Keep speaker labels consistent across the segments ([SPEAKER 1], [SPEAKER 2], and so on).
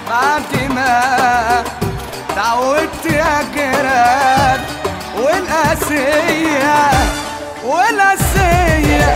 [SPEAKER 1] بعد ما تعودت يا جيران والقاسية والقاسية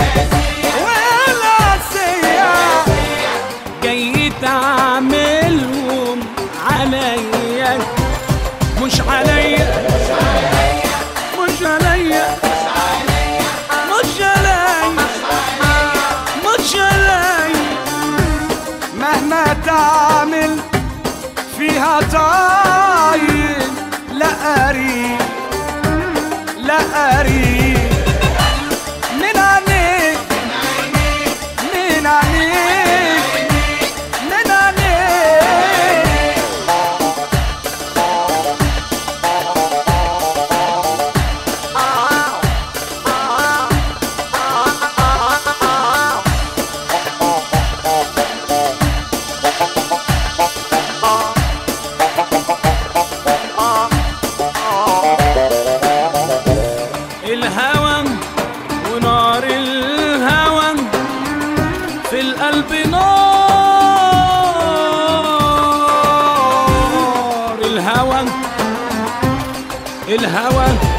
[SPEAKER 1] والقاسية
[SPEAKER 2] جاي تعملهم عليا مش عليا مش عليا مش عليا مش عليا
[SPEAKER 1] مهما تعمل فيها طايل لا قريب لا قريب من عينيك من عينيك من عينيك
[SPEAKER 2] الهوى ونار الهوى في القلب نار الهوى الهوى